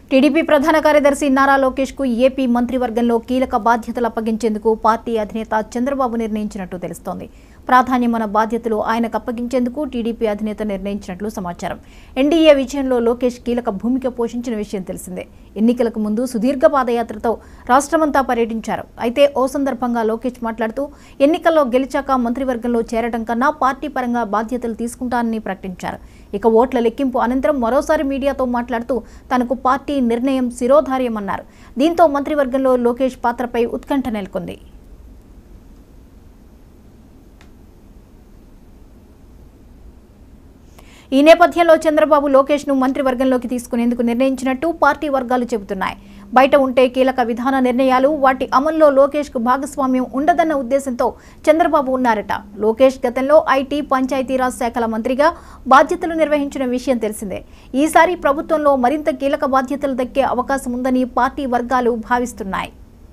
TDP ప్రధాన కార్యదర్శి నారా లోకేష్ కు ఏపీ మంత్రివర్గంలో కీలక బాధ్యతలు అప్పగించేందుకు పార్టీ అధినేత చంద్రబాబు నిర్ణయించినట్టు తెలుస్తోంది ప్రాధాన్యమైన బాధ్యతలు ఆయనకు అప్పగించేందుకు టీడీపీ అధినేత నిర్ణయించినట్లు సమాచారం ఎన్డీఏ విజయంలో లోకేష్ కీలక భూమిక పోషించిన విషయం తెలిసిందే ఎన్నికలకు ముందు సుదీర్ఘ పాదయాత్రతో రాష్ట్రమంతా పర్యటించారు అయితే ఓ సందర్భంగా లోకేష్ మాట్లాడుతూ ఎన్నికల్లో గెలిచాక మంత్రివర్గంలో చేరడం కన్నా పార్టీ పరంగా బాధ్యతలు తీసుకుంటానని ప్రకటించారు ఇక ఓట్ల లెక్కింపు అనంతరం మరోసారి మీడియాతో మాట్లాడుతూ తనకు పార్టీ నిర్ణయం శిరోధార్యమన్నారు దీంతో మంత్రివర్గంలో లోకేష్ పాత్రపై ఉత్కంఠ నెలకొంది ఈ నేపథ్యంలో చంద్రబాబు లోకేష్ ను మంత్రివర్గంలోకి తీసుకునేందుకు నిర్ణయించినట్టు పార్టీ వర్గాలు చెబుతున్నాయి బయట ఉంటే కీలక విధాన నిర్ణయాలు వాటి అమల్లో లోకేష్ కు భాగస్వామ్యం ఉండదన్న ఉద్దేశంతో చంద్రబాబు ఉన్నారట లోకేష్ గతంలో ఐటీ పంచాయతీరాజ్ శాఖల మంత్రిగా బాధ్యతలు నిర్వహించిన విషయం తెలిసిందే ఈసారి ప్రభుత్వంలో మరింత కీలక బాధ్యతలు దక్కే అవకాశం ఉందని పార్టీ వర్గాలు భావిస్తున్నాయి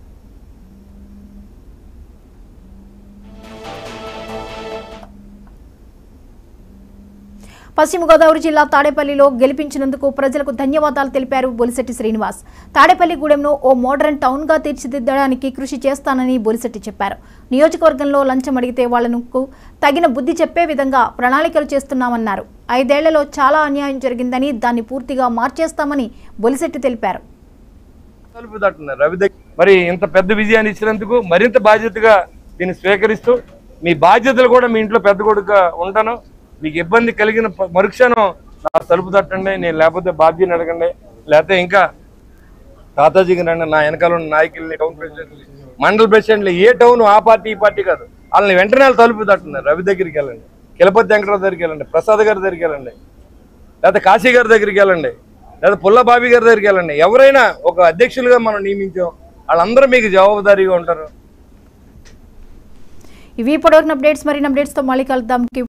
పశ్చిమ గోదావరి జిల్లా తాడేపల్లిలో గెలిపించినందుకు ప్రజలకు ధన్యవాదాలు తెలిపారు బొలిశెట్టి శ్రీనివాస్ తాడేపల్లిగూడెంను ఓ మోడర్న్ టౌన్ గా తీర్చిదిద్దడానికి కృషి చేస్తానని బొలిశెట్టి చెప్పారు నియోజకవర్గంలో లంచం అడిగితే వాళ్లకు తగిన బుద్ధి చెప్పే విధంగా ప్రణాళికలు చేస్తున్నామన్నారు ఐదేళ్లలో చాలా అన్యాయం జరిగిందని దాన్ని పూర్తిగా మార్చేస్తామని బొలిశెట్టి తెలిపారు తలుపు తట్టున్నారు రవి దగ్గర మరి ఇంత పెద్ద విజయాన్ని ఇచ్చినందుకు మరింత బాధ్యతగా దీన్ని స్వీకరిస్తూ మీ బాధ్యతలు కూడా మీ ఇంట్లో పెద్ద కొడుకుగా ఉంటాను మీకు ఇబ్బంది కలిగిన ప- మరుక్షణం నా తలుపు తట్టండి నేను లేకపోతే బాధ్యతని అడగండి లేకపోతే ఇంకా తాతాజీకి రండి నా వెనకాల ఉన్న నాయకుల్ని టౌన్ ప్రెసిడెంట్ మండల ప్రెసిడెంట్లు ఏ టౌన్ ఆ పార్టీ ఈ పార్టీ కాదు వాళ్ళని వెంటనే వాళ్ళు తలుపు తట్టున్నారు రవి దగ్గరికి వెళ్ళండి కిలపతి వెంకటరావు దగ్గరికి వెళ్ళండి ప్రసాద్ గారి దగ్గరికి వెళ్ళండి లేకపోతే కాశీ గారి దగ్గరికి వెళ్ళండి లేదా పుల్ల బాబీ గారి దగ్గరికి వెళ్ళండి ఎవరైనా ఒక అధ్యక్షులుగా మనం నియమించాం వాళ్ళందరూ మీకు జవాబుదారీగా ఉంటారు ఇవి ఇప్పటివరకు అప్డేట్స్ మరిన్ని అప్డేట్స్తో మళ్ళీ కలుద్దాం